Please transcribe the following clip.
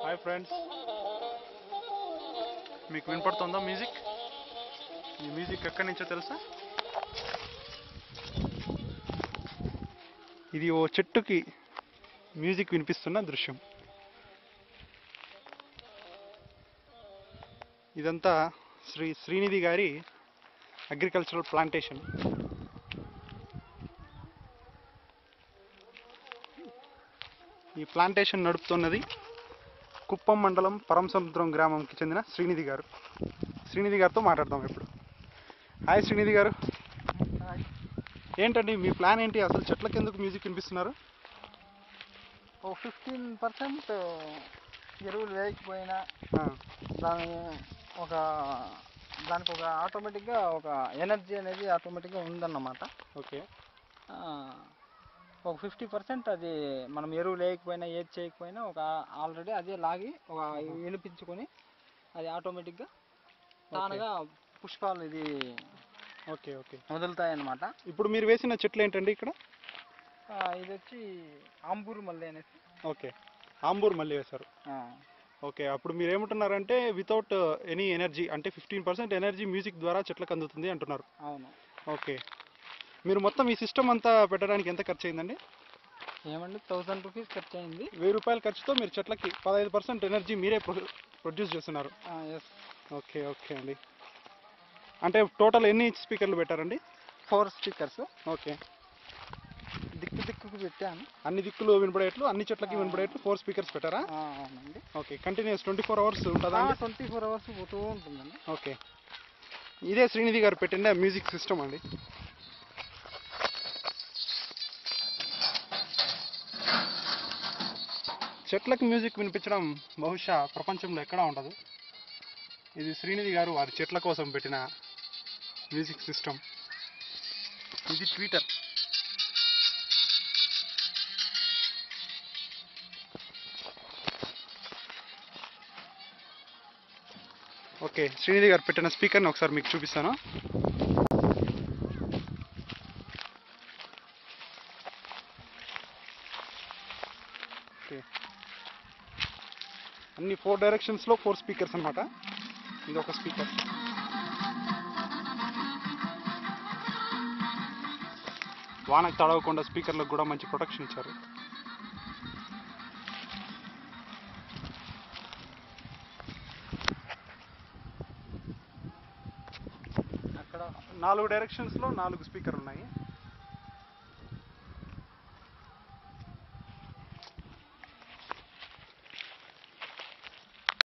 Hi friends మీకు వినపడుతుందా music ఈ మ్యూజిక్ ఎక్కడి నుంచో తెలుసా ఇది ఓ చెట్టుకి మ్యూజిక్ వినిపిస్తున్న దృశ్యం ఇదంతా శ్రీ శ్రీనిధి గారి అగ్రికల్చరల్ ప్లాంటేషన్ ఈ ప్లాంటేషన్ నడుపుతున్నది కుప్పం మండలం పరంసముద్రం గ్రామంకి చెందిన శ్రీనిధి గారు శ్రీనిధి గారితో మాట్లాడదాం ఇప్పుడు హాయ్ శ్రీనిధి గారు ఏంటండి మీ ప్లాన్ ఏంటి అసలు చెట్లకి ఎందుకు మ్యూజిక్ వినిపిస్తున్నారు ఓ ఫిఫ్టీన్ పర్సెంట్ ఎరువులు వేయకపోయినా ఆ, దాని ఒక దానికి ఒక ఆటోమేటిక్గా ఒక ఎనర్జీ అనేది ఆటోమేటిక్గా ఉందన్నమాట ఓకే ఆ, ఒక ఫిఫ్టీ పర్సెంట్ అది మనం ఎరువులు వేయకపోయినా ఏది చేయకపోయినా ఒక ఆల్రెడీ అదే లాగి ఒక వినిపించుకొని అది ఆటోమేటిక్గా తానుగా పుష్పాలు ఇది ఓకే ఓకే వదులుతాయి అన్నమాట ఇప్పుడు మీరు వేసిన చెట్లు ఏంటండి ఇక్కడ ఆ, ఇది వచ్చి ఆంబూరు మల్లె అనేసి ఓకే ఆంబూర్ మళ్ళీ వేశారు ఆ, ఓకే అప్పుడు మీరు ఏమంటున్నారంటే వితౌట్ ఎనీ ఎనర్జీ అంటే ఫిఫ్టీన్ పర్సెంట్ ఎనర్జీ మ్యూజిక్ ద్వారా చెట్లకు అందుతుంది అంటున్నారు అవును ఓకే మీరు మొత్తం ఈ సిస్టమ్ అంతా పెట్టడానికి ఎంత ఖర్చు అయిందండి ఏమండి థౌసండ్ రూపీస్ ఖర్చు అయింది వెయ్యి రూపాయల ఖర్చుతో మీరు చెట్లకి పదహైదు పర్సెంట్ ఎనర్జీ మీరే ప్రొడ్యూస్ చేస్తున్నారు ఎస్ ఓకే ఓకే అండి అంటే టోటల్ ఎన్ని స్పీకర్లు పెట్టారండి ఫోర్ స్పీకర్స్ ఓకే దిక్కు దిక్కుకు పెట్టాను అన్ని దిక్కులు వినపడేట్లు అన్ని చెట్లకి వినపడేట్లు ఫోర్ స్పీకర్స్ పెట్టారా ఆ, అవునండి okay continuous twenty four hours ఉంటుందా అండి? ట్వంటీ ఫోర్ అవర్స్ పోతూ ఉంటుందండి ఓకే ఇదే శ్రీనిధి గారు పెట్టిన మ్యూజిక్ సిస్టమ్ అండి చెట్లకు మ్యూజిక్ వినిపించడం బహుశా ప్రపంచంలో ఎక్కడా ఉండదు ఇది శ్రీనిధి గారు వారి చెట్ల కోసం పెట్టిన మ్యూజిక్ సిస్టమ్ ఇది ట్విట్టర్ ఓకే శ్రీనిధి గారు పెట్టిన స్పీకర్ని ఒకసారి మీకు చూపిస్తాను ఓకే అన్ని ఫోర్ డైరెక్షన్స్లో ఫోర్ స్పీకర్స్ అన్నమాట ఇది ఒక స్పీకర్ వానకు తడవకుండా స్పీకర్లకు కూడా మంచి ప్రొటెక్షన్ ఇచ్చారు అక్కడ నాలుగు డైరెక్షన్స్లో నాలుగు స్పీకర్లు ఉన్నాయి